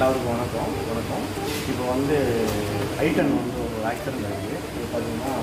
எல்லாருக்கும் வணக்கம் வணக்கம் இப்போ வந்து ஐட்டன் வந்து ஒரு ஆக்சிடென்ட் ஆகிருக்கு இது பார்த்தீங்கன்னா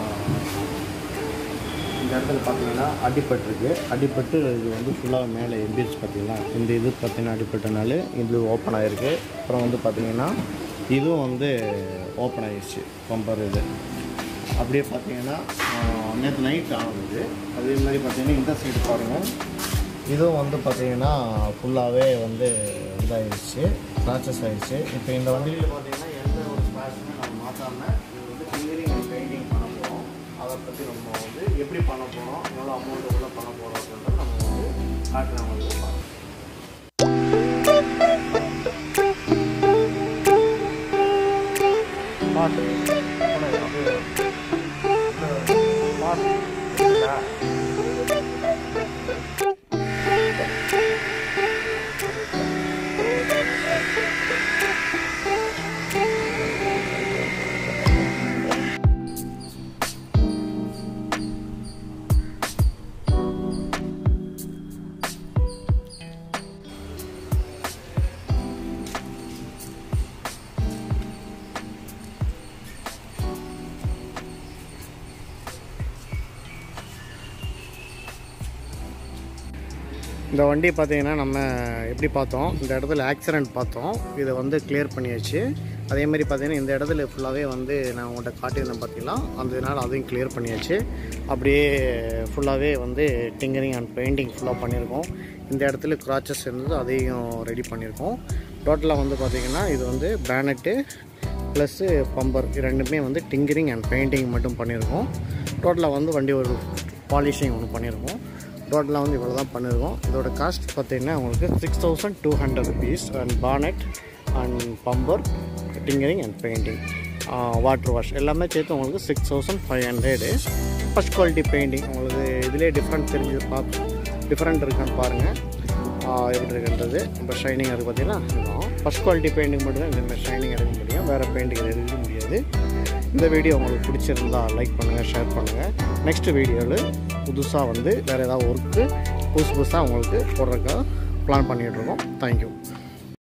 இந்த இடத்துல பார்த்தீங்கன்னா அடிபட்டிருக்கு அடிபட்டு இது வந்து ஃபுல்லாக மேலே எந்திரிச்சு பார்த்தீங்களா இந்த இது பார்த்தீங்கன்னா அடிபட்டனால இது ஓப்பன் ஆகிருக்கு அப்புறம் வந்து பார்த்தீங்கன்னா இதுவும் வந்து ஓப்பன் ஆகிடுச்சு பம்பர் இது அப்படியே பார்த்தீங்கன்னா நேற்று நைட் ஆகுது அதே மாதிரி பார்த்தீங்கன்னா இந்த சைடு பாருங்கள் இதுவும் வந்து பார்த்தீங்கன்னா ஃபுல்லாகவே வந்து இதாகிடுச்சு ப்ராசஸ் ஆகிடுச்சு இப்போ இந்த வண்டியில் பார்த்தீங்கன்னா எந்த ஒரு ஸ்பேஸுமே நம்ம மாற்றாமல் இது வந்து கிளியரிங் அண்ட் பெயிண்டிங் பண்ண போகிறோம் அதை பற்றி நம்ம வந்து எப்படி பண்ண போகிறோம் எவ்வளோ அமௌண்ட் எவ்வளோ பண்ண போகிறோம் அப்படின்றத நம்ம வந்து காட்டுறேன் உங்களுக்கு பாருங்க பாட்டு பாட்டு இந்த வண்டி பார்த்தீங்கன்னா நம்ம எப்படி பார்த்தோம் இந்த இடத்துல ஆக்சிடெண்ட் பார்த்தோம் இதை வந்து கிளியர் பண்ணியாச்சு அதே மாதிரி பார்த்தீங்கன்னா இந்த இடத்துல ஃபுல்லாகவே வந்து நான் உங்கள்கிட்ட காட்டியிருந்தேன் பார்த்தீங்களா அந்த இதனால் அதையும் கிளியர் பண்ணியாச்சு அப்படியே ஃபுல்லாகவே வந்து டிங்கரிங் அண்ட் பெயிண்டிங் ஃபுல்லாக பண்ணியிருக்கோம் இந்த இடத்துல கிராச்சஸ் இருந்தது அதையும் ரெடி பண்ணியிருக்கோம் டோட்டலாக வந்து பார்த்திங்கன்னா இது வந்து பேனட்டு ப்ளஸ்ஸு பம்பர் ரெண்டுமே வந்து டிங்கரிங் அண்ட் பெயிண்டிங் மட்டும் பண்ணியிருக்கோம் டோட்டலாக வந்து வண்டி ஒரு பாலிஷிங் ஒன்று பண்ணியிருக்கோம் டோட்டலாக வந்து இவ்வளோ தான் பண்ணியிருக்கோம் இதோட காஸ்ட் பார்த்தீங்கன்னா உங்களுக்கு six thousand two hundred rupees and bonnet and bumper tinkering and painting water wash எல்லாமே சேர்த்து உங்களுக்கு six thousand five hundred first quality painting உங்களுக்கு இதிலே டிஃப்ரெண்ட் தெரிஞ்சு பார்த்து டிஃப்ரெண்ட் இருக்கான்னு பாருங்கள் எப்படி இருக்குன்றது ரொம்ப ஷைனிங் இருக்குது பார்த்தீங்கன்னா இதுதான் ஃபஸ்ட் குவாலிட்டி பெயிண்டிங் மட்டும்தான் இந்த மாதிரி ஷைனிங் எடுக்க முடியும் வேறு பெயிண்டிங் எடுக்க முடியாது இந்த வீடியோ உங்களுக்கு பிடிச்சிருந்தா லைக் பண்ணுங்கள் ஷேர் பண்ணுங்கள் நெக்ஸ்ட் வீடியோவில் புதுசாக வந்து வேறு ஏதாவது ஒர்க்கு புதுசு புதுசாக உங்களுக்கு போடுறதுக்காக பிளான் பண்ணிகிட்ருக்கோம் தேங்க்யூ